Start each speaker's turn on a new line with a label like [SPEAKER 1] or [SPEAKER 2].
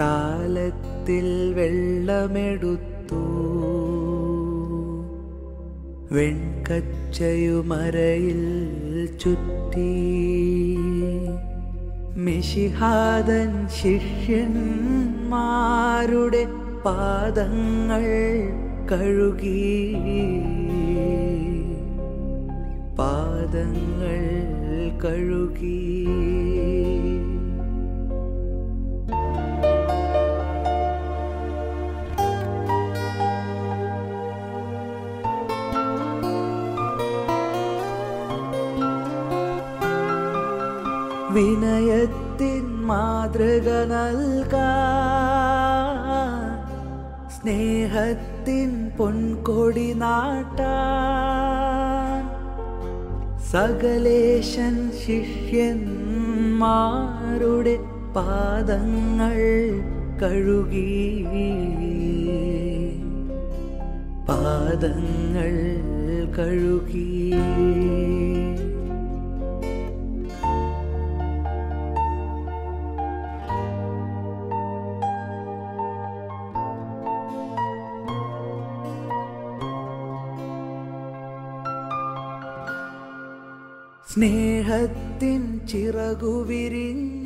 [SPEAKER 1] താലത്തിൽ വെള്ളമെടുത്തു വെൺകച്ചയുമരയിൽ ചുറ്റി മിഷിഹാദൻ ശിഷ്യന്മാരുടെ പാദങ്ങൾ കഴുകി പാദങ്ങൾ കഴുകി വിനയത്തിൻ മാതൃക നൽകാൻ സ്നേഹത്തിൻ പൊൻകൊടി നാട്ടാൻ സകലേശൻ ശിഷ്യന്മാരുടെ പാദങ്ങൾ കഴുകി പാദങ്ങൾ കഴുകി സ്നേഹത്തിൻ ചിറകു വിരിഞ്ഞ